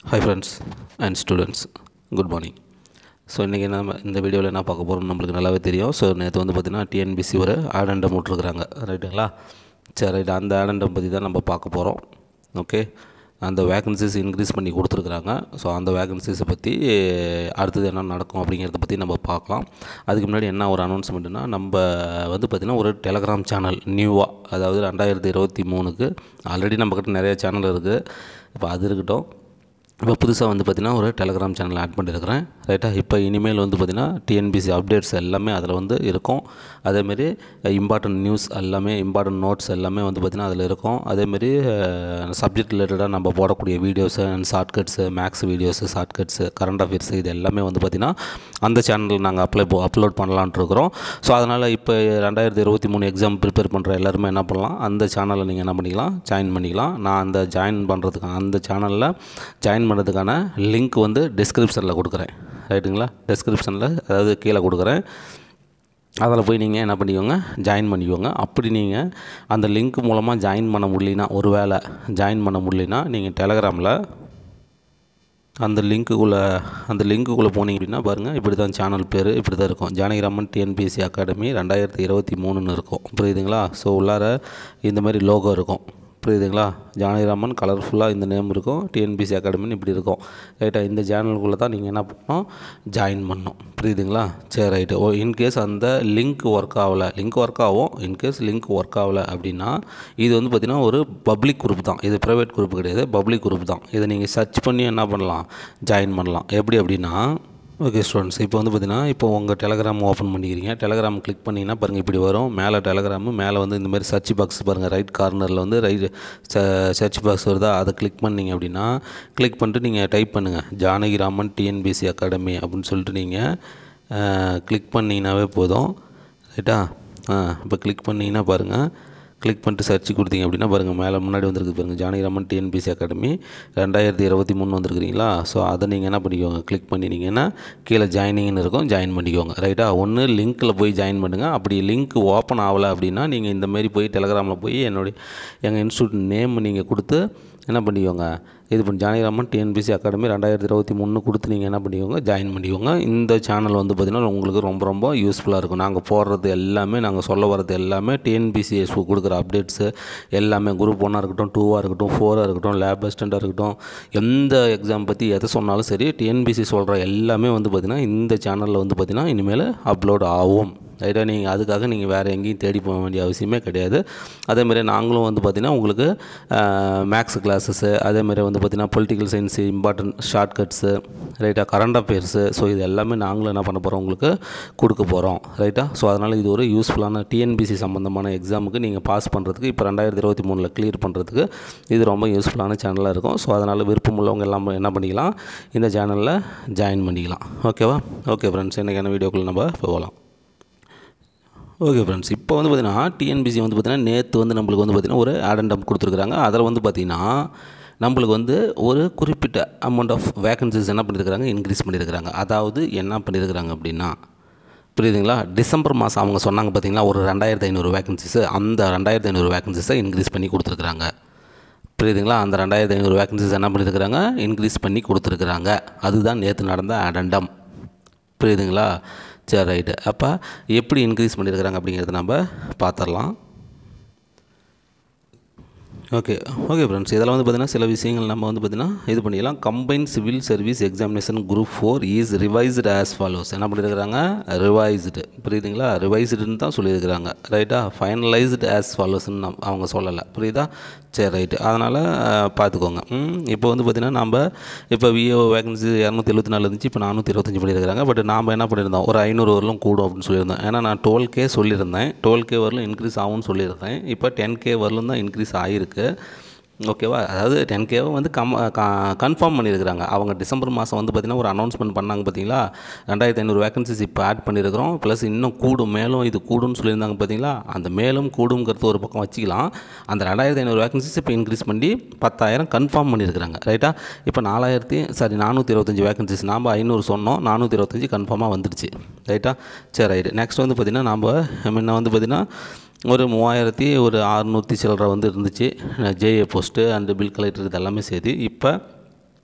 hi friends and students good morning so இன்றைக்கி நம்ம இந்த வீடியோவில் என்ன பார்க்க போகிறோம்னு நம்மளுக்கு நல்லாவே தெரியும் ஸோ நேற்று வந்து பார்த்திங்கன்னா டிஎன்பிசி ஒரு ஆடண்டம் விட்ருக்குறாங்க ரைட்டுங்களா சரி ரைட் அந்த ஆடண்டம் பற்றி தான் நம்ம பார்க்க போகிறோம் ஓகே அந்த வேகன்சிஸ் இன்க்ரீஸ் பண்ணி கொடுத்துருக்குறாங்க ஸோ அந்த வேகன்சிஸை பற்றி அடுத்தது என்ன நடக்கும் அப்படிங்கிறத பற்றி நம்ம பார்க்கலாம் அதுக்கு முன்னாடி என்ன ஒரு அனௌன்ஸ்மெண்ட்னா நம்ம வந்து பார்த்திங்கன்னா ஒரு டெலகிராம் சேனல் நியூவாக அதாவது ரெண்டாயிரத்தி இருபத்தி மூணுக்கு ஆல்ரெடி நம்மக்கிட்ட நிறைய சேனல் இருக்குது இப்போ அது இருக்கட்டும் இப்போ புதுசாக வந்து பார்த்திங்கன்னா ஒரு டெலகிராம் சேனல் ஆட் பண்ணியிருக்கிறேன் ரைட்டாக இப்போ இனிமேல் வந்து பார்த்திங்கன்னா டிஎன்பிசி அப்டேட்ஸ் எல்லாமே அதில் வந்து இருக்கும் அதேமாரி இம்பார்ட்டன்ட் நியூஸ் எல்லாமே இம்பார்ட்டன்ட் நோட்ஸ் எல்லாமே வந்து பார்த்திங்கன்னா அதில் இருக்கும் அதேமாரி சப்ஜெக்ட் ரிலேட்டடாக நம்ம போடக்கூடிய videos and shortcuts maths videos shortcuts current affairs இது எல்லாமே வந்து பார்த்திங்கன்னா அந்த சேனலில் நாங்கள் அப்ளை அப்லோட் பண்ணலான்ட்டு இருக்கிறோம் ஸோ அதனால் இப்போ ரெண்டாயிரத்தி இருபத்தி மூணு எக்ஸாம் ப்ரிப்பேர் பண்ணுற எல்லாருமே என்ன பண்ணலாம் அந்த சேனலில் நீங்கள் என்ன பண்ணிக்கலாம் ஜாயின் பண்ணிக்கலாம் நான் அந்த ஜாயின் பண்ணுறதுக்கான அந்த சேனலில் ஜாயின் பண்ணுறதுக்கான லிங்க் வந்து டிஸ்கிரிப்ஷனில் கொடுக்குறேன் ரைட்டுங்களா டிஸ்கிரிப்ஷனில் அதாவது கீழே கொடுக்குறேன் அதில் போய் நீங்கள் என்ன பண்ணிக்கோங்க ஜாயின் பண்ணிக்கோங்க அப்படி நீங்கள் அந்த லிங்க் மூலமாக ஜாயின் பண்ண முடியலனா ஒரு வேளை ஜாயின் பண்ண முடியலனா நீங்கள் டெலகிராமில் அந்த லிங்க்குள்ளே அந்த லிங்க்குள்ளே போனீங்க அப்படின்னா பாருங்கள் இப்படி தான் சேனல் பேர் இப்படி தான் இருக்கும் ஜானகிராமன் டிஎன்பிஎஸ்சி அகாடமி ரெண்டாயிரத்தி இருபத்தி மூணுன்னு இருக்கும் புரியுதுங்களா ஸோ உள்ளார இந்த மாதிரி லோகோ இருக்கும் புரியுதுங்களா ஜானகிராமன் கலர்ஃபுல்லாக இந்த நேம் இருக்கும் டிஎன்பிசி அகாடமின்னு இப்படி இருக்கும் ரைட்டாக இந்த சேனலுக்குள்ளே தான் நீங்கள் என்ன பண்ணணும் ஜாயின் பண்ணணும் புரியுதுங்களா சரி ரைட்டு ஓ இன்கேஸ் அந்த லிங்க் ஒர்க் ஆகலை லிங்க் ஒர்க் ஆகும் இன்கேஸ் லிங்க் ஒர்க் ஆகலை அப்படின்னா இது வந்து பார்த்திங்கன்னா ஒரு பப்ளிக் குரூப் தான் இது ப்ரைவேட் குரூப் கிடையாது பப்ளிக் குரூப் தான் இதை நீங்கள் சர்ச் பண்ணி என்ன பண்ணலாம் ஜாயின் பண்ணலாம் எப்படி அப்படின்னா ஓகே ஸ்டூடெண்ட்ஸ் இப்போ வந்து பார்த்தீங்கன்னா இப்போ உங்கள் டெலகிராம் ஓப்பன் பண்ணிக்கிறீங்க டெலகிராம் கிளிக் பண்ணிங்கன்னா பாருங்கள் இப்படி வரும் மேலே டெலகிராமு மேலே வந்து இந்த மாதிரி சர்ச் பாக்ஸ் பாருங்கள் ரைட் கார்னரில் வந்து ரைட் சர்ச் பாக்ஸ் வருதா அதை கிளிக் பண்ணிங்க அப்படின்னா கிளிக் பண்ணிட்டு நீங்கள் டைப் பண்ணுங்கள் ஜானகிராமன் டிஎன்பிசி அகாடமி அப்படின்னு சொல்லிட்டு நீங்கள் கிளிக் பண்ணிங்கனாவே போதும் ரைட்டா ஆ இப்போ கிளிக் பண்ணிங்கன்னா பாருங்கள் கிளிக் பண்ணிட்டு சர்ச் கொடுத்தீங்க அப்படின்னா பாருங்கள் மேலே முன்னாடி வந்திருக்கு பாருங்கள் ஜானகிராமன் டிஎன்பிசி அகாடமி ரெண்டாயிரத்தி இருபத்தி மூணு வந்திருக்கிறீங்களா ஸோ அதை நீங்கள் என்ன பண்ணிக்கோங்க கிளிக் பண்ணினீங்கன்னா கீழே ஜாயினிங்னு இருக்கும் ஜாயின் பண்ணிக்கோங்க ரைட்டா ஒன்று லிங்க்கில் போய் ஜாயின் பண்ணுங்கள் அப்படி லிங்க் ஓப்பன் ஆகலை அப்படின்னா நீங்கள் இந்தமாரி போய் டெலகிராமில் போய் என்னுடைய எங்கள் இன்ஸ்டியூட் நேம் நீங்கள் கொடுத்து என்ன பண்ணிக்கோங்க இது பண்ணி ஜானகிராமன் டிஎன்பிசி அகாடமி ரெண்டாயிரத்தி இருபத்தி மூணு கொடுத்து நீங்கள் என்ன பண்ணிக்கோங்க ஜாயின் பண்ணிக்கோங்க இந்த சேனல் வந்து பார்த்திங்கன்னா உங்களுக்கு ரொம்ப ரொம்ப யூஸ்ஃபுல்லாக இருக்கும் நாங்கள் போடுறது எல்லாமே நாங்கள் சொல்ல வர்றது எல்லாமே டிஎன்பிசிஎஸ் கொடுக்குற அப்டேட்ஸு எல்லாமே குரூப் ஒன்னாக இருக்கட்டும் டூவாக இருக்கட்டும் ஃபோராக இருக்கட்டும் லேப் அசிஸ்டண்ட்டாக இருக்கட்டும் எந்த எக்ஸாம் பற்றி எதை சொன்னாலும் சரி டிஎன்பிசி சொல்கிற எல்லாமே வந்து பார்த்திங்கன்னா இந்த சேனலில் வந்து பார்த்திங்கன்னா இனிமேல் அப்லோட் ஆகும் ரைட்டாக நீங்கள் அதுக்காக நீங்கள் வேறு எங்கேயும் தேடி போக வேண்டிய அவசியமே கிடையாது அதேமாதிரி நாங்களும் வந்து பார்த்திங்கன்னா உங்களுக்கு மேக்ஸ் கிளாஸஸ்ஸு அதேமாதிரி வந்து பார்த்திங்கன்னா பொலிட்டிக்கல் சயின்ஸு இம்பார்ட்டன்ட் ஷார்ட்கட்ஸு ரைட்டாக கரண்ட் அஃபேர்ஸு ஸோ இது எல்லாமே நாங்களும் என்ன பண்ண போகிறோம் உங்களுக்கு கொடுக்க போகிறோம் ரைட்டாக ஸோ அதனால் இது ஒரு யூஸ்ஃபுல்லான டிஎன்பிசி சம்மந்தமான எக்ஸாமுக்கு நீங்கள் பாஸ் பண்ணுறதுக்கு இப்போ ரெண்டாயிரத்தி இருபத்தி மூணில் கிளியர் பண்ணுறதுக்கு இது ரொம்ப யூஸ்ஃபுல்லான சேனலாக இருக்கும் ஸோ அதனால் விருப்பம் உள்ளவங்க எல்லாம் என்ன பண்ணிக்கலாம் இந்த சேனலில் ஜாயின் பண்ணிக்கலாம் ஓகேவா ஓகே ஃப்ரெண்ட்ஸ் இன்றைக்கான வீடியோக்குள்ளே நம்ம போகலாம் ஓகே ஃப்ரெண்ட்ஸ் இப்போ வந்து பார்த்திங்கன்னா டிஎன்பிசி வந்து பார்த்திங்கன்னா நேற்று வந்து நம்மளுக்கு வந்து பார்த்திங்கன்னா ஒரு ஆடண்டம் கொடுத்துருக்குறாங்க அதில் வந்து பார்த்திங்கன்னா நம்மளுக்கு வந்து ஒரு குறிப்பிட்ட அமௌண்ட் ஆஃப் வேகன்சிஸ் என்ன பண்ணியிருக்கிறாங்க இன்க்ரீஸ் பண்ணியிருக்கிறாங்க அதாவது என்ன பண்ணியிருக்கிறாங்க அப்படின்னா புரியுதுங்களா டிசம்பர் மாதம் அவங்க சொன்னாங்க பார்த்தீங்களா ஒரு ரெண்டாயிரத்து ஐநூறு வேகன்சிஸு அந்த ரெண்டாயிரத்து ஐநூறு வேகன்சிஸை இன்க்ரீஸ் பண்ணி கொடுத்துருக்குறாங்க புரியுதுங்களா அந்த ரெண்டாயிரத்து ஐநூறு வேகன்சிஸ் என்ன பண்ணியிருக்கிறாங்க இன்க்ரீஸ் பண்ணி கொடுத்துருக்குறாங்க அதுதான் நேற்று நடந்த அடண்டம் புரியுதுங்களா சரி ரைட்டு அப்போ எப்படி இன்க்ரீஸ் பண்ணியிருக்கிறாங்க அப்படிங்கிறத நம்ம பார்த்துடலாம் ஓகே ஓகே ஃப்ரெண்ட்ஸ் இதெல்லாம் வந்து பார்த்திங்கன்னா சில விஷயங்கள் நம்ம வந்து பார்த்திங்கன்னா இது பண்ணிக்கலாம் combined civil service examination group four is revised as follows என்ன பண்ணியிருக்கிறாங்க ரிவைஸ்டு புரியுதுங்களா ரிவைஸ்டுன்னு தான் சொல்லியிருக்கிறாங்க ரைட்டா ஃபைனலைஸ்டு ஆஸ் ஃபாலோஸ்ன்னு அவங்க சொல்லலை புரியுதா சரி ரைட்டு அதனால் பார்த்துக்கோங்க இப்போ வந்து பார்த்திங்கன்னா நம்ம இப்போ விஓ வேகன்சி இரநூத்தி எழுபத்தி நாலு இருந்துச்சு இப்போ நானூற்றி இருபத்தஞ்சி பண்ணியிருக்கிறாங்க பட் நாம் என்ன பண்ணியிருந்தோம் ஒரு ஐநூறு வரலும் கூடும் அப்படின்னு சொல்லியிருந்தோம் ஏன்னா நான் டுவெல் கே சொல்லியிருந்தேன் டுவெல் கே வரலும் இன்க்ரீஸ் ஆகும்னு சொல்லியிருந்தேன் இப்போ டென் கே வரலும் தான் இன்க்ரீஸ் ஆகிருக்கு ஓகேவா அதாவது டென் கேவை வந்து கம் கன்ஃபார்ம் பண்ணியிருக்கிறாங்க அவங்க டிசம்பர் மாதம் வந்து பார்த்திங்கன்னா ஒரு அனௌன்ஸ்மெண்ட் பண்ணாங்க பார்த்தீங்களா ரெண்டாயிரத்தி ஐநூறு வேகன்சிஸ் இப்போ ஆட் பண்ணியிருக்கிறோம் ப்ளஸ் இன்னும் கூடும் மேலும் இது கூடும்னு சொல்லியிருந்தாங்க பார்த்தீங்களா அந்த மேலும் கூடுங்கிறது ஒரு பக்கம் வச்சுக்கலாம் அந்த ரெண்டாயிரத்தி ஐநூறு வேகன்சிஸ் இப்போ இன்க்ரீஸ் பண்ணி பத்தாயிரம் கன்ஃபார்ம் பண்ணியிருக்கிறாங்க ரைட்டா இப்போ நாலாயிரத்தி சாரி நானூற்றி இருபத்தஞ்சி வேகன்சிஸ் நாம் ஐநூறு சொன்னோம் நானூற்றி இருபத்தஞ்சி கன்ஃபார்மாக வந்துடுச்சு ரைட்டா சரி ரைட்டு நெக்ஸ்ட் வந்து பார்த்திங்கன்னா நம்ம முன்ன வந்து பார்த்திங்கன்னா ஒரு மூவாயிரத்தி ஒரு அறுநூற்றி சில்லரை வந்து இருந்துச்சு JA post and bill collector இது எல்லாமே சேர்த்து இப்போ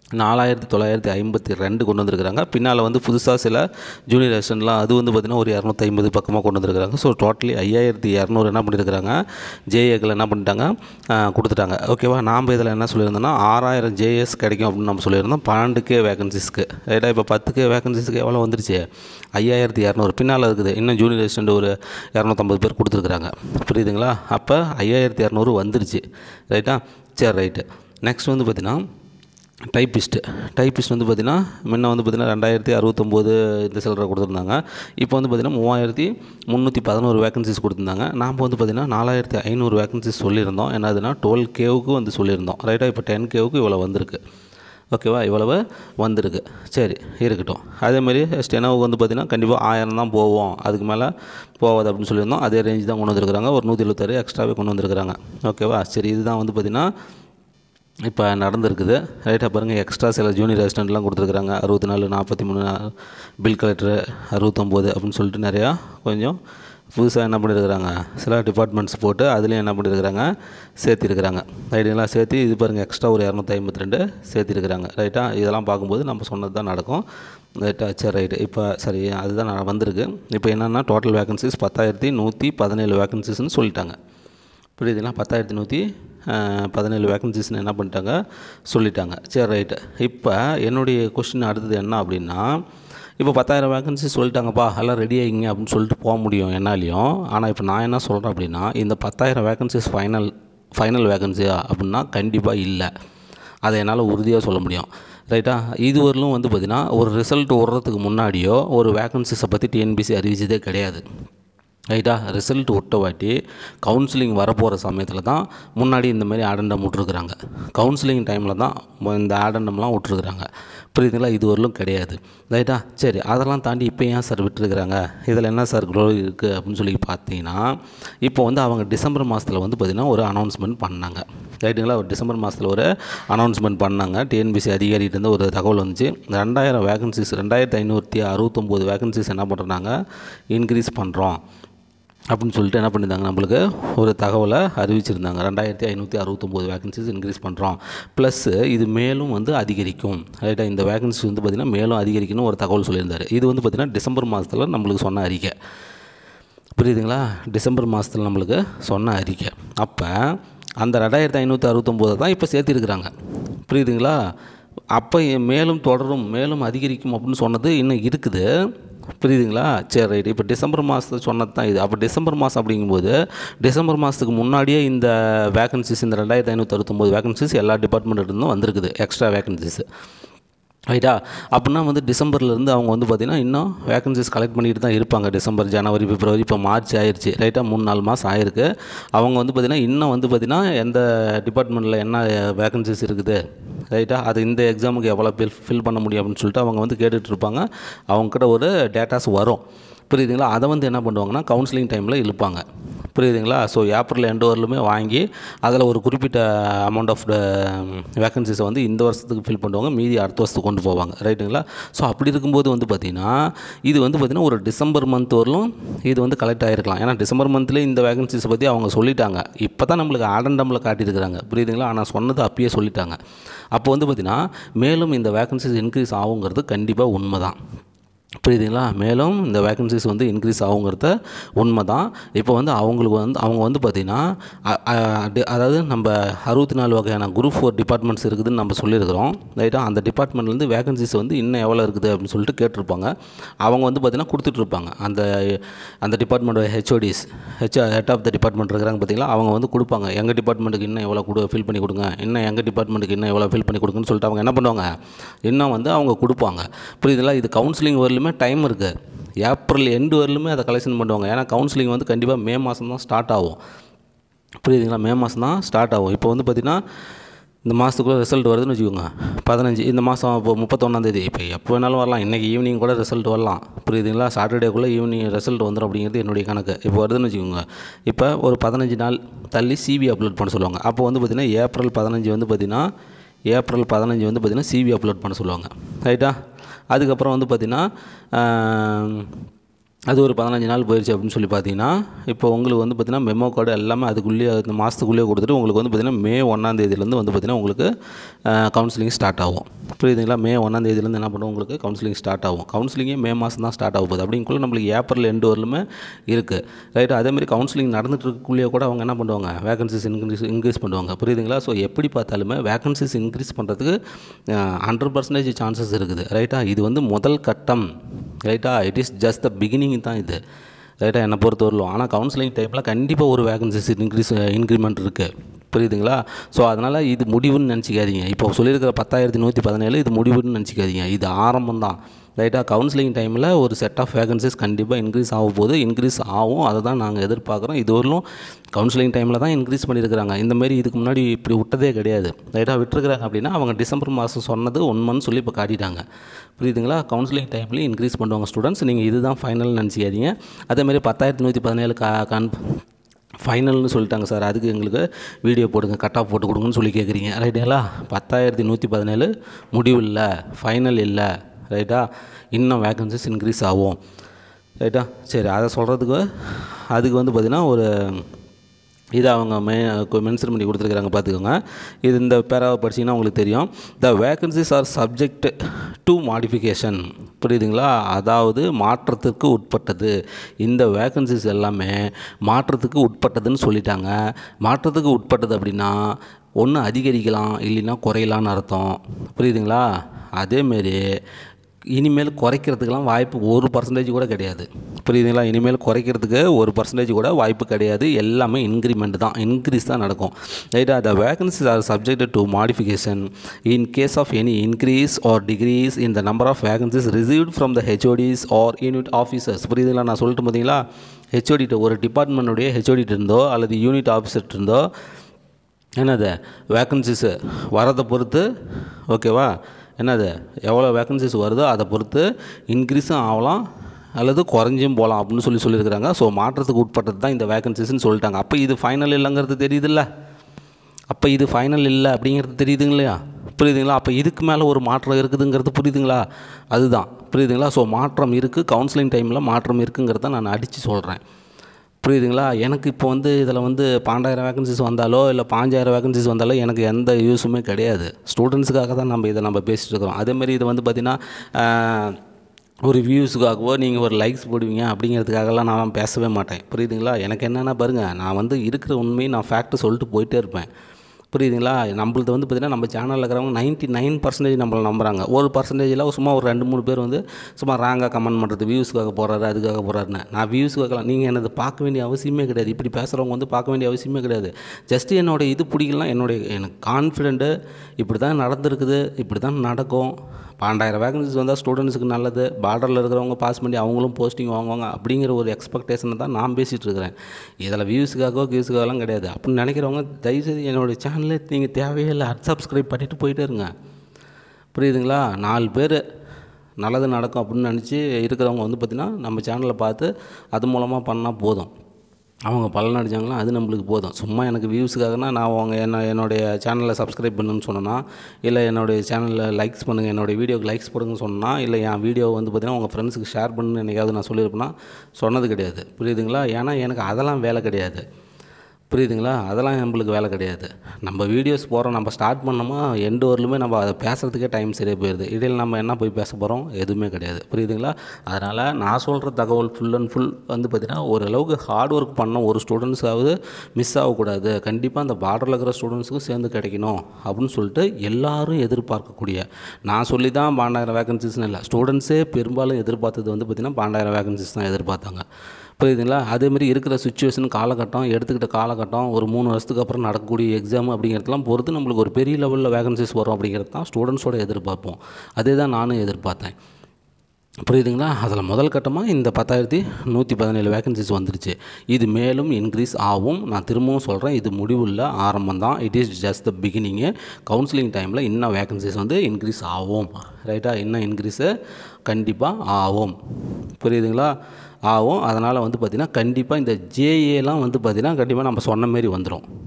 நாலாயிரத்தி தொள்ளாயிரத்தி ஐம்பத்தி ரெண்டு கொண்டு வந்திருக்கிறாங்க பின்னால் வந்து புதுசாக சில ஜூனியர் அசிஸ்டன்ட்லாம் அது வந்து பார்த்திங்கன்னா ஒரு இரநூத்தி ஐம்பது பக்கமாக கொண்டு வந்திருக்கிறாங்க ஸோ டோட்டலி ஐயாயிரத்தி இரநூறு என்ன பண்ணியிருக்கிறாங்க ஜேஏக்கள் என்ன பண்ணிட்டாங்க ஆஹ் கொடுத்துட்டாங்க ஓகேவா நாம் இதில் என்ன சொல்லியிருந்தோம்னா ஆறாயிரம் ஜேஎஸ் கிடைக்கும் அப்படின்னு நம்ம சொல்லியிருந்தோம் பன்னெண்டுக்கே வேகன்சிஸ்க்கு ரைட்டா இப்போ பத்துக்கு வேகன்சிஸ்க்கு எவ்வளோ வந்துருச்சு ஐயாயிரத்தி இரநூறு பின்னால் இருக்குது இன்னும் ஜூனியர் அசிஸ்டண்ட் ஒரு இரநூத்தம்பது பேர் கொடுத்துருக்குறாங்க புரியுதுங்களா அப்போ ஐயாயிரத்தி இரநூறு வந்துருச்சு ரைட்டா சரி ரைட்டு நெக்ஸ்ட் வந்து பார்த்திங்கன்னா டைப்பிஸ்ட்டு டைப்பிஸ்ட் வந்து பார்த்திங்கன்னா முன்ன வந்து பார்த்திங்கன்னா ரெண்டாயிரத்தி அறுபத்தொம்போது இந்த சில்லரை கொடுத்துருந்தாங்க இப்போ வந்து பார்த்திங்கன்னா மூவாயிரத்தி முந்நூற்றி பதினோரு வேகன்சிஸ் கொடுத்துருந்தாங்க நாம் வந்து பார்த்திங்கன்னா நாலாயிரத்தி ஐநூறு வேகன்சிஸ் சொல்லியிருந்தோம் என்னதுன்னா டுவெல் கேவுக்கு வந்து சொல்லியிருந்தோம் ரைட்டாக இப்போ டென் கேவுக்கு இவ்வளோ வந்திருக்கு ஓகேவா இவ்வளவு வந்திருக்கு சரி இருக்கட்டும் அதேமாதிரி ஸ்டெனோவுக்கு வந்து பார்த்திங்கன்னா கண்டிப்பாக ஆயிரம் தான் போவோம் அதுக்கு மேலே போகாது அப்படின்னு சொல்லியிருந்தோம் அதே ரேஞ்ச் தான் கொண்டு வந்திருக்கிறாங்க ஒரு நூற்றி எழுபத்தாறு எக்ஸ்ட்ராவே கொண்டு வந்திருக்கிறாங்க ஓகேவா சரி இதுதான் வந்து பார்த்திங்கன்னா இப்போ நடந்திருக்குது ரைட்டாக பாருங்கள் எக்ஸ்ட்ரா சில ஜூனியர் அசிஸ்டண்ட்லாம் கொடுத்துருக்குறாங்க அறுபத்தி நாலு நாற்பத்தி மூணு பில் கலெக்டர் அறுபத்தொம்போது அப்படின்னு சொல்லிட்டு நிறையா கொஞ்சம் புதுசாக என்ன பண்ணியிருக்கிறாங்க சில டிபார்ட்மெண்ட்ஸ் போட்டு அதுலேயும் என்ன பண்ணியிருக்கிறாங்க சேர்த்திருக்கிறாங்க ரைட்டுங்களா சேர்த்து இது பாருங்கள் எக்ஸ்ட்ரா ஒரு இரநூத்தி ஐம்பத்தி ரெண்டு சேர்த்திருக்கிறாங்க ரைட்டா இதெல்லாம் பார்க்கும்போது நம்ம சொன்னது தான் நடக்கும் ரைட்டா சரி ரைட்டு இப்போ சரி அதுதான் நான் வந்திருக்கு இப்போ என்னென்னா டோட்டல் வேகன்சிஸ் பத்தாயிரத்தி நூற்றி பதினேழு வேகன்சிஸ்னு சொல்லிட்டாங்க புரியுதுங்களா பத்தாயிரத்தி நூற்றி பதினேழு வேகன்சிஸ்னு என்ன பண்ணிட்டாங்க சொல்லிட்டாங்க சரி ரைட்டு இப்போ என்னுடைய கொஸ்டின் அடுத்தது என்ன அப்படின்னா இப்போ பத்தாயிரம் வேகன்சி சொல்லிட்டாங்கப்பா எல்லாம் ரெடி ஆகிங்க அப்படின்னு சொல்லிட்டு போக முடியும் என்னாலையும் ஆனால் இப்போ நான் என்ன சொல்கிறேன் அப்படின்னா இந்த பத்தாயிரம் வேகன்சிஸ் ஃபைனல் ஃபைனல் வேகன்சியா அப்படின்னா கண்டிப்பாக இல்லை அதை என்னால் உறுதியாக சொல்ல முடியும் ரைட்டா இதுவரையிலும் வந்து பார்த்திங்கன்னா ஒரு ரிசல்ட் விடுறதுக்கு முன்னாடியோ ஒரு வேகன்சிஸை பற்றி டிஎன்பிசி அறிவிச்சதே கிடையாது ரைட்டா ரிசல்ட் விட்ட வாட்டி கவுன்சிலிங் வரப்போகிற சமயத்தில் தான் முன்னாடி இந்த மாதிரி ஆடண்டம் விட்ருக்குறாங்க கவுன்சிலிங் டைமில் தான் ம- இந்த ஆடண்டம்லாம் விட்ருக்குறாங்க புரியுதுங்களா இது வரலும் கிடையாது ரைட்டா சரி அதெல்லாம் தாண்டி இப்போ ஏன் சார் விட்டுருக்குறாங்க இதில் என்ன சார் க்ளோ இருக்குது அப்படின்னு சொல்லி பார்த்தீங்கன்னா இப்போ வந்து அவங்க டிசம்பர் மாதத்தில் வந்து பார்த்திங்கன்னா ஒரு அனௌன்ஸ்மெண்ட் பண்ணாங்க ரைட்டுங்களா ஒரு டிசம்பர் மாதத்தில் ஒரு அனௌன்ஸ்மெண்ட் பண்ணாங்க டிஎன்பிசி அதிகாரிகிட்ட இருந்து ஒரு தகவல் வந்துச்சு ரெண்டாயிரம் வேகன்சிஸ் ரெண்டாயிரத்தி ஐநூற்றி அறுபத்தொம்போது வேகன்சிஸ் என்ன பண்ணுறாங்க இன்க்ரீஸ் பண்ணுறோம் அப்படின்னு சொல்லிட்டு என்ன பண்ணியிருந்தாங்க நம்மளுக்கு ஒரு தகவலை அறிவிச்சிருந்தாங்க ரெண்டாயிரத்தி ஐநூற்றி அறுபத்தொம்போது வேகன்சிஸ் இன்க்ரீஸ் பண்ணுறோம் ப்ளஸ்ஸு இது மேலும் வந்து அதிகரிக்கும் ரைட்டாக இந்த வேகன்சி வந்து பார்த்திங்கன்னா மேலும் அதிகரிக்கணும் ஒரு தகவல் சொல்லியிருந்தார் இது வந்து பார்த்திங்கன்னா டிசம்பர் மாதத்தில் நம்மளுக்கு சொன்ன அறிக்கை புரியுதுங்களா டிசம்பர் மாதத்தில் நம்மளுக்கு சொன்ன அறிக்கை அப்போ அந்த ரெண்டாயிரத்தி ஐநூற்றி அறுபத்தொம்போதை தான் இப்போ சேர்த்திருக்கிறாங்க புரியுதுங்களா அப்போ மேலும் தொடரும் மேலும் அதிகரிக்கும் அப்படின்னு சொன்னது இன்னும் இருக்குது புரியுதுங்களா சரி ரைட் இப்போ டிசம்பர் மாதத்தில் சொன்னது தான் இது அப்போ டிசம்பர் மாதம் அப்படிங்கும்போது டிசம்பர் மாதத்துக்கு முன்னாடியே இந்த வேகன்சிஸ் இந்த ரெண்டாயிரத்தி ஐநூற்றி அறுபத்தொம்போது வேகன்சிஸ் எல்லா டிபார்ட்மெண்ட் இருந்தும் வந்திருக்குது எக்ஸ்ட்ரா வேகன்சிஸ் ரைட்டா அப்படின்னா வந்து டிசம்பர்லேருந்து அவங்க வந்து பார்த்திங்கன்னா இன்னும் வேகன்சிஸ் கலெக்ட் பண்ணிட்டு தான் இருப்பாங்க டிசம்பர் ஜனவரி பிப்ரவரி இப்போ மார்ச் ஆயிடுச்சு ரைட்டாக மூணு நாலு மாதம் ஆயிருக்கு அவங்க வந்து பார்த்திங்கன்னா இன்னும் வந்து பார்த்திங்கன்னா எந்த டிபார்ட்மெண்ட்டில் என்ன வேகன்சிஸ் இருக்குது ரைட்டா அது இந்த எக்ஸாமுக்கு எவ்வளோ ஃபில் ஃபில் பண்ண முடியும் அப்படின்னு சொல்லிட்டு அவங்க வந்து கேட்டுட்டு இருப்பாங்க அவங்கக்கிட்ட ஒரு டேட்டாஸ் வரும் புரியுதுங்களா அதை வந்து என்ன பண்ணுவாங்கன்னா கவுன்சிலிங் டைமில் இழுப்பாங்க புரியுதுங்களா ஸோ ஏப்ரல் எண்டு வரலுமே வாங்கி அதில் ஒரு குறிப்பிட்ட அமௌண்ட் ஆஃப் வேகன்சிஸை வந்து இந்த வருஷத்துக்கு ஃபில் பண்ணுவாங்க மீதி அடுத்த வருஷத்துக்கு கொண்டு போவாங்க ரைட்டுங்களா ஸோ அப்படி இருக்கும்போது வந்து பார்த்திங்கன்னா இது வந்து பார்த்திங்கன்னா ஒரு டிசம்பர் மந்த் வரலும் இது வந்து கலெக்ட் ஆகிருக்கலாம் ஏன்னா டிசம்பர் மந்த்லேயே இந்த வேகன்சிஸை பற்றி அவங்க சொல்லிட்டாங்க இப்போ தான் நம்மளுக்கு ஆடண்டமில் காட்டியிருக்கிறாங்க புரியுதுங்களா ஆனால் சொன்னது அப்பயே சொல்லிட்டாங்க அப்போ வந்து பார்த்திங்கன்னா மேலும் இந்த வேகன்சிஸ் இன்க்ரீஸ் ஆகுங்கிறது கண்டிப்பாக உண்மை தான் புரியுதுங்களா மேலும் இந்த வேகன்சிஸ் வந்து இன்க்ரீஸ் ஆகுங்கிறத உண்மை தான் இப்போ வந்து அவங்களுக்கு வந்து அவங்க வந்து பார்த்திங்கன்னா அ- அ- டி- அதாவது நம்ம அறுபத்தி நாலு வகையான குரூப் ஃபோர் டிபார்ட்மெண்ட்ஸ் இருக்குதுன்னு நம்ம சொல்லியிருக்கிறோம் ரைட்டா அந்த டிபார்ட்மெண்ட்லேருந்து வேகன்சிஸ் வந்து இன்னும் எவ்வளோ இருக்குது அப்படின்னு சொல்லிட்டு கேட்டிருப்பாங்க அவங்க வந்து பார்த்திங்கன்னா கொடுத்துட்ருப்பாங்க அந்த அந்த department HODs H head of the department இருக்கிறாங்க பார்த்தீங்களா அவங்க வந்து கொடுப்பாங்க எங்கள் டிபார்ட்மெண்ட்டுக்கு இன்னும் எவ்வளோ கொடு ஃபில் பண்ணி கொடுங்க இன்னும் எங்கள் டிபார்ட்மெண்ட்டுக்கு இன்னும் எவ்வளோ ஃபில் பண்ணி கொடுங்கன்னு சொல்லிட்டு அவங்க என்ன பண்ணுவாங்க இன்னும் வந்து அவங்க கொடுப்பாங்க புரியுதுங்களா இது கவுன்சிலிங் வரலுமே டைம் இருக்குது ஏப்ரல் எண்டு வரலுமே அதை கலெக்ஷன் பண்ணுவாங்க ஏன்னா கவுன்சிலிங் வந்து கண்டிப்பாக மே மாதம் தான் ஸ்டார்ட் ஆகும் புரியுதுங்களா மே மாதம் தான் ஸ்டார்ட் ஆகும் இப்போ வந்து பார்த்திங்கன்னா இந்த மாதத்துக்குள்ளே ரிசல்ட் வருதுன்னு வச்சுக்கோங்க பதினஞ்சு இந்த மாதம் இப்போ முப்பத்தொன்னாந்தேதி இப்போ எப்போ வேணாலும் வரலாம் இன்றைக்கி ஈவினிங் கூட ரிசல்ட் வரலாம் புரியுதுங்களா சாட்டர்டேக்குள்ளே ஈவினிங் ரிசல்ட் வந்துடும் அப்படிங்கிறது என்னுடைய கணக்கு இப்போ வருதுன்னு வச்சுக்கோங்க இப்போ ஒரு பதினஞ்சு நாள் தள்ளி சிவி அப்லோட் பண்ண சொல்லுவாங்க அப்போ வந்து பார்த்திங்கன்னா ஏப்ரல் பதினஞ்சு வந்து பார்த்திங்கன்னா ஏப்ரல் பதினஞ்சு வந்து பார்த்திங்கன்னா சிவி அப்லோட் பண்ண சொல்லுவாங்க ரைட்டா அதுக்கப்புறம் வந்து பார்த்திங்கன்னா அது ஒரு பதினஞ்சு நாள் போயிடுச்சு அப்படின்னு சொல்லி பார்த்தீங்கன்னா இப்போ உங்களுக்கு வந்து பார்த்தீங்கன்னா மெமோ கார்டு எல்லாமே அதுக்குள்ளேயே இந்த மாதத்துக்குள்ளேயே கொடுத்துட்டு உங்களுக்கு வந்து பார்த்தீங்கன்னா மே ஒன்றாம் தேதியிலேருந்து வந்து பார்த்தீங்கன்னா உங்களுக்கு கவுன்சிலிங் ஸ்டார்ட் ஆகும் புரியுதுங்களா மே ஒன்றாம் தேதியிலேருந்து என்ன பண்ணுவோம் உங்களுக்கு கவுன்சிலிங் ஸ்டார்ட் ஆகும் கவுன்சிலிங்கே மே மாதம் தான் ஸ்டார்ட் ஆக போகுது அப்படிங்குள்ள நம்மளுக்கு ஏப்ரல் எண்டு வரலுமே இருக்குது ரைட் அதேமாதிரி கவுன்சிலிங் நடந்துட்டு இருக்கக்குள்ளேயே கூட அவங்க என்ன பண்ணுவாங்க வேகன்சிஸ் இன்க்ரீஸ் இன்க்ரீஸ் பண்ணுவாங்க புரியுதுங்களா ஸோ எப்படி பார்த்தாலுமே வேகன்சிஸ் இன்க்ரீஸ் பண்ணுறதுக்கு ஹண்ட்ரட் பர்சன்டேஜ் சான்சஸ் இருக்குது ரைட்டா இது வந்து முதல் கட்டம் ரைட்டா it is just the beginning தான் இது ரைட்டா என்னை பொறுத்த வரலும் ஆனால் கவுன்சிலிங் டைமில் கண்டிப்பாக ஒரு வேகன்சிஸ் இன்க்ரீஸ் இன்க்ரிமெண்ட் இருக்குது புரியுதுங்களா ஸோ அதனால் இது முடிவுன்னு நினச்சிக்காதீங்க இப்போ சொல்லியிருக்கிற பத்தாயிரத்தி நூற்றி பதினேழு இது முடிவுன்னு நினச்சிக்காதீங்க இது ஆரம்பம் தான் ரைட்டாக கவுன்சிலிங் டைமில் ஒரு செட் ஆஃப் வேகன்சிஸ் கண்டிப்பாக இன்க்ரீஸ் ஆக போகுது இன்க்ரீஸ் ஆகும் அதை தான் நாங்கள் எதிர்பார்க்குறோம் இது வரலும் கவுன்சிலிங் டைமில் தான் இன்க்ரீஸ் பண்ணியிருக்கிறாங்க இந்த மாதிரி இதுக்கு முன்னாடி இப்படி விட்டதே கிடையாது ரைட்டாக விட்டுருக்குறாங்க அப்படின்னா அவங்க டிசம்பர் மாதம் சொன்னது ஒன்மன்னு சொல்லி இப்போ காட்டிட்டாங்க புரியுதுங்களா கவுன்சிலிங் டைம்லேயும் இன்க்ரீஸ் பண்ணுவாங்க ஸ்டூடெண்ட்ஸ் நீங்கள் இதுதான் ஃபைனல் நினச்சிக்காதீங்க அதேமாதிரி பத்தாயிரத்தி நூற்றி பதினேழு கா கன் ஃபைனல்னு சொல்லிட்டாங்க சார் அதுக்கு எங்களுக்கு வீடியோ போடுங்க கட் ஆஃப் போட்டு கொடுங்கன்னு சொல்லி கேட்குறீங்க ரைட்டுங்களா பத்தாயிரத்தி நூற்றி பதினேழு முடிவு இல்லை ஃபைனல் இல்லை ரைட்டா இன்னும் வேகன்சிஸ் இன்க்ரீஸ் ஆகும் ரைட்டா சரி அதை சொல்கிறதுக்கு அதுக்கு வந்து பார்த்திங்கன்னா ஒரு இது அவங்க மெ மென்ஷன் பண்ணி கொடுத்துருக்குறாங்க பார்த்துக்கோங்க இது இந்த பேராவை படிச்சிங்கன்னா உங்களுக்கு தெரியும் the vacancies are subject to modification புரியுதுங்களா அதாவது மாற்றத்துக்கு உட்பட்டது இந்த வேகன்சிஸ் எல்லாமே மாற்றத்துக்கு உட்பட்டதுன்னு சொல்லிட்டாங்க மாற்றத்துக்கு உட்பட்டது அப்படின்னா ஒன்று அதிகரிக்கலாம் இல்லைன்னா குறையலான்னு அர்த்தம் புரியுதுங்களா அதேமாரி இனிமேல் குறைக்கிறதுக்கெலாம் வாய்ப்பு ஒரு பர்சன்டேஜ் கூட கிடையாது புரியுதுங்களா இனிமேல் குறைக்கிறதுக்கு ஒரு பர்சன்டேஜ் கூட வாய்ப்பு கிடையாது எல்லாமே இன்க்ரிமெண்ட் தான் இன்க்ரீஸ் தான் நடக்கும் ரைட்டா the vacancies are subject to modification in case of any increase or decrease in the number of vacancies received from the HODs or unit officers புரியுதுங்களா நான் சொல்லிட்டு பார்த்தீங்களா ஹெச்ஓடிட்ட ஒரு டிபார்ட்மெண்ட்டுடைய ஹெச்ஓடிட்டு இருந்தோ அல்லது யூனிட் ஆஃபீஸர்ட்டு இருந்தோ என்னது வேக்கன்சிஸு வரதை பொறுத்து ஓகேவா என்னது எவ்வளோ வேக்கன்சிஸ் வருதோ அதை பொறுத்து இன்க்ரீஸும் ஆகலாம் அல்லது குறைஞ்சும் போகலாம் அப்படின்னு சொல்லி சொல்லியிருக்கிறாங்க ஸோ மாற்றத்துக்கு உட்பட்டது தான் இந்த வேக்கன்சிஸ்ன்னு சொல்லிட்டாங்க அப்போ இது ஃபைனல் இல்லைங்கிறது தெரியுதுல்ல அப்போ இது ஃபைனல் இல்லை அப்படிங்கிறது தெரியுதுங்க இல்லையா புரியுதுங்களா அப்போ இதுக்கு மேலே ஒரு மாற்றம் இருக்குதுங்கிறது புரியுதுங்களா அதுதான் புரியுதுங்களா ஸோ மாற்றம் இருக்குது கவுன்சிலிங் டைமில் மாற்றம் இருக்குங்கிறத நான் அடித்து சொல்கிறேன் புரியுதுங்களா எனக்கு இப்போ வந்து இதில் வந்து பன்னெண்டாயிரம் வேகன்சிஸ் வந்தாலோ இல்லை பாஞ்சாயிரம் வேகன்சிஸ் வந்தாலோ எனக்கு எந்த யூஸுமே கிடையாது ஸ்டூடெண்ட்ஸுக்காக தான் நம்ம இதை நம்ம பேசிகிட்டு இருக்கிறோம் அதேமாதிரி இது வந்து பார்த்திங்கன்னா ஒரு வியூஸுக்காகவோ நீங்கள் ஒரு லைக்ஸ் போடுவீங்க அப்படிங்கிறதுக்காகலாம் நான் பேசவே மாட்டேன் புரியுதுங்களா எனக்கு என்னென்னா பாருங்கள் நான் வந்து இருக்கிற உண்மையை நான் ஃபேக்ட்டு சொல்லிட்டு போயிட்டே இருப்பேன் புரியுதுங்களா நம்மளது வந்து பார்த்திங்கன்னா நம்ம சேனலில் இருக்கிறவங்க நைன்ட்டி நைன் பர்சன்டேஜ் நம்மளை நம்புறாங்க ஒரு பர்சன்டேஜில் சும்மா ஒரு ரெண்டு மூணு பேர் வந்து சும்மா ராங்காக கமெண்ட் பண்ணுறது வியூஸ்க்காக போகிறாரு அதுக்காக போகிறாருன்னு நான் வியூஸ்க்காகலாம் நீங்கள் எனது பார்க்க வேண்டிய அவசியமே கிடையாது இப்படி பேசுகிறவங்க வந்து பார்க்க வேண்டிய அவசியமே கிடையாது ஜஸ்ட்டு என்னோடய இது பிடிக்கலாம் என்னுடைய எனக்கு கான்ஃபிடென்ட்டு இப்படி தான் நடந்திருக்குது இப்படி தான் நடக்கும் பன்னெண்டாயிரம் வேகன்சிஸ் வந்தால் ஸ்டூடெண்ட்ஸுக்கு நல்லது பார்டரில் இருக்கிறவங்க பாஸ் பண்ணி அவங்களும் போஸ்டிங் வாங்குவாங்க அப்படிங்கிற ஒரு எக்ஸ்பெக்டேஷனை தான் நான் பேசிகிட்டு இருக்கிறேன் இதில் வியூஸுக்காகவோ வியூஸுக்காகலாம் கிடையாது அப்படின்னு நினைக்கிறவங்க தயவுசெய்து என்னோடய சேனலை நீங்கள் தேவையே இல்லை அன்சப்ஸ்கிரைப் பண்ணிவிட்டு போயிட்டே இருங்க புரியுதுங்களா நாலு பேர் நல்லது நடக்கும் அப்படின்னு நினச்சி இருக்கிறவங்க வந்து பார்த்திங்கன்னா நம்ம சேனலை பார்த்து அது மூலமாக பண்ணால் போதும் அவங்க பலன் அடித்தாங்களா அது நம்மளுக்கு போதும் சும்மா எனக்கு வியூஸுக்காகனா நான் அவங்க என்ன என்னுடைய சேனலை சப்ஸ்கிரைப் பண்ணுன்னு சொன்னேன்னா இல்லை என்னுடைய சேனலில் லைக்ஸ் பண்ணுங்கள் என்னுடைய வீடியோக்கு லைக்ஸ் போடுங்கன்னு சொன்னா இல்லை என் வீடியோ வந்து பார்த்திங்கன்னா உங்கள் ஃப்ரெண்ட்ஸுக்கு ஷேர் பண்ணுன்னு என்னைக்காவது நான் சொல்லியிருப்பேன்னா சொன்னது கிடையாது புரியுதுங்களா ஏன்னா எனக்கு அதெல்லாம் வேலை கிடையாது புரியுதுங்களா அதெல்லாம் நம்மளுக்கு வேலை கிடையாது நம்ம வீடியோஸ் போகிறோம் நம்ம ஸ்டார்ட் பண்ணோமா எண்டு வரலுமே நம்ம அதை பேசுகிறதுக்கே டைம் சரியாக போயிடுது இடையில் நம்ம என்ன போய் பேச போகிறோம் எதுவுமே கிடையாது புரியுதுங்களா அதனால் நான் சொல்கிற தகவல் ஃபுல் அண்ட் ஃபுல் வந்து பார்த்திங்கன்னா ஓரளவுக்கு ஹார்ட் ஒர்க் பண்ண ஒரு ஸ்டூடெண்ட்ஸாவது மிஸ் ஆகக்கூடாது கண்டிப்பாக அந்த பார்டரில் இருக்கிற ஸ்டூடெண்ட்ஸுக்கும் சேர்ந்து கிடைக்கணும் அப்படின்னு சொல்லிட்டு எல்லாரும் எதிர்பார்க்கக்கூடிய நான் சொல்லி தான் பன்னெண்டாயிரம் வேகன்சிஸ்னு இல்லை ஸ்டூடெண்ட்ஸே பெரும்பாலும் எதிர்பார்த்தது வந்து பார்த்திங்கன்னா பன்னெண்டாயிரம் வேகன்சிஸ் தான் எதிர்பார்த்தாங்க புரியுதுங்களா அதேமாதிரி இருக்கிற சுச்சுவேஷன் காலகட்டம் எடுத்துக்கிட்ட காலகட்டம் ஒரு மூணு வருஷத்துக்கு அப்புறம் நடக்கக்கூடிய எக்ஸாம் அப்படிங்கிறதெல்லாம் பொறுத்து நம்மளுக்கு ஒரு பெரிய லெவலில் வேகன்சிஸ் வரும் அப்படிங்கிறது தான் ஸ்டூடெண்ட்ஸோட எதிர்பார்ப்போம் அதே தான் நானும் எதிர்பார்த்தேன் புரியுதுங்களா அதில் முதல் கட்டமாக இந்த பத்தாயிரத்தி நூற்றி பதினேழு வேகன்சிஸ் வந்துருச்சு இது மேலும் இன்க்ரீஸ் ஆகும் நான் திரும்பவும் சொல்கிறேன் இது முடிவுள்ள ஆரம்பம் தான் it is just the beginning counselling டைமில் இன்னும் வேகன்சிஸ் வந்து இன்க்ரீஸ் ஆகும் ரைட்டா இன்னும் இன்க்ரீஸு கண்டிப்பாக ஆகும் புரியுதுங்களா ஆகும் அதனால் வந்து பார்த்திங்கன்னா கண்டிப்பாக இந்த ஜேஏலாம் வந்து பார்த்திங்கன்னா கண்டிப்பாக நம்ம சொன்ன மாரி வந்துடும்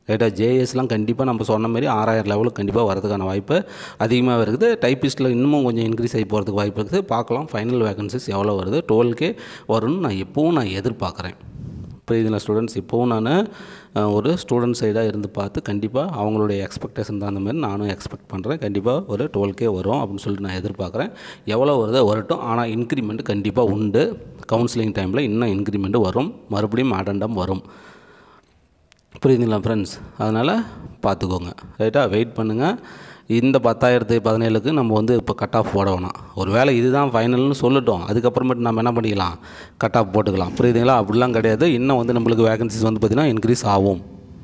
ரைட்டாக ஜேஎஸ்லாம் கண்டிப்பாக நம்ம சொன்ன மாதிரி ஆறாயிரம் லெவலுக்கு கண்டிப்பாக வரதுக்கான வாய்ப்பு அதிகமாக இருக்குது டைப்பிஸ்ட்டில் இன்னமும் கொஞ்சம் இன்க்ரீஸ் ஆகி போகிறதுக்கு வாய்ப்பு இருக்குது பார்க்கலாம் ஃபைனல் வேகன்சிஸ் எவ்வளோ வருது டுவெல்கே வரும்னு நான் எப்போவும் நான் எதிர்பார்க்குறேன் புரியுதுங்களா ஸ்டூடெண்ட்ஸ் இப்போவும் நான் அஹ், ஒரு ஸ்டூடெண்ட் சைடாக இருந்து பார்த்து கண்டிப்பாக அவங்களுடைய எக்ஸ்பெக்டேஷன் தகுந்த மாதிரி நானும் எக்ஸ்பெக்ட் பண்ணுறேன் கண்டிப்பாக ஒரு டுவெல்கே வரும் அப்படின்னு சொல்லிட்டு நான் எதிர்பார்க்குறேன் எவ்வளோ வருதோ வரட்டும் ஆனால் இன்க்ரிமெண்ட் கண்டிப்பாக உண்டு கவுன்சிலிங் டைமில் இன்னும் இன்க்ரிமெண்ட் வரும் மறுபடியும் அடண்டம் வரும் புரியுதுங்களா ஃப்ரெண்ட்ஸ் அதனால் பார்த்துக்கோங்க ரைட்டாக வெயிட் பண்ணுங்கள் இந்த பத்தாயிரத்து பதினேழுக்கு நம்ம வந்து இப்போ கட் ஆஃப் போட வேணாம் ஒரு வேளை இதுதான் ஃபைனல்னு சொல்லட்டும் அதுக்கப்புறமேட்டு நம்ம என்ன பண்ணிக்கலாம் கட் ஆஃப் போட்டுக்கலாம் புரியுதுங்களா அப்படிலாம் கிடையாது இன்னும் வந்து நம்மளுக்கு வேகன்சிஸ் வந்து பார்த்திங்கன்னா இன்க்ரீஸ் ஆகும்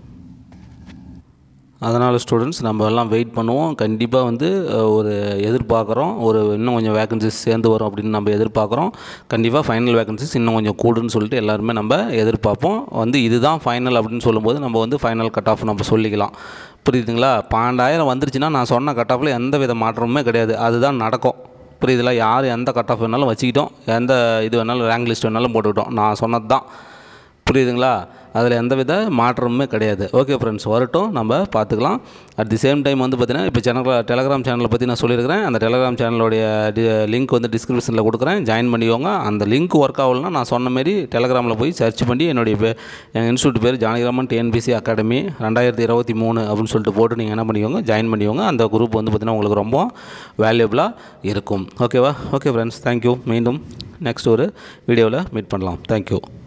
அதனால் ஸ்டூடெண்ட்ஸ் நம்ம எல்லாம் வெயிட் பண்ணுவோம் கண்டிப்பாக வந்து அஹ், ஒரு எதிர்பார்க்குறோம் ஒரு இன்னும் கொஞ்சம் வேகன்சிஸ் சேர்ந்து வரும் அப்படின்னு நம்ம எதிர்பார்க்குறோம் கண்டிப்பாக ஃபைனல் வேகன்சிஸ் இன்னும் கொஞ்சம் கூடுன்னு சொல்லிட்டு எல்லாருமே நம்ம எதிர்பார்ப்போம் வந்து இதுதான் ஃபைனல் அப்படின்னு சொல்லும்போது நம்ம வந்து ஃபைனல் கட் ஆஃப் நம்ம சொல்லிக்கலாம் புரியுதுங்களா பன்னெண்டாயிரம் வந்துருச்சுன்னா நான் சொன்ன கட் ஆஃபில் எந்த வித மாற்றமுமே கிடையாது அதுதான் நடக்கும் புரியுதுல யார் எந்த கட் ஆஃப் வேணாலும் வச்சுக்கிட்டோம் எந்த இது வேணாலும் ரேங்க் லிஸ்ட் வேணாலும் போட்டுக்கிட்டோம் நான் சொன்னது தான் புரியுதுங்களா அதில் எந்த வித மாற்றமுமே கிடையாது ஓகே ஃப்ரெண்ட்ஸ் வரட்டும் நம்ம பார்த்துக்கலாம் அட் தி சேம் டைம் வந்து பார்த்தீங்கன்னா இப்போ சேனல் டெலகிராம் சேனலை பற்றி நான் சொல்லியிருக்கிறேன் அந்த டெலகிராம் சேனலோடைய லிங்க் வந்து டிஸ்கிரிப்ஷனில் கொடுக்குறேன் ஜாயின் பண்ணிக்கோங்க அந்த லிங்க் ஒர்க் ஆகலைன்னா நான் சொன்ன மாரி டெலகிராமில் போய் சர்ச் பண்ணி என்னுடைய பே என் இன்ஸ்டியூட் பேர் ஜானகிராமன் டிஎன்பிசி அகாடமி ரெண்டாயிரத்தி இருபத்தி மூணு அப்படின்னு சொல்லிட்டு போட்டு நீங்கள் என்ன பண்ணிக்கோங்க ஜாயின் பண்ணிக்கோங்க அந்த குரூப் வந்து பார்த்திங்கன்னா உங்களுக்கு ரொம்ப வேல்யூபிளாக இருக்கும் ஓகேவா ஓகே ஃப்ரெண்ட்ஸ் தேங்க்யூ மீண்டும் நெக்ஸ்ட் ஒரு வீடியோவில் மீட் பண்ணலாம் தேங்க்யூ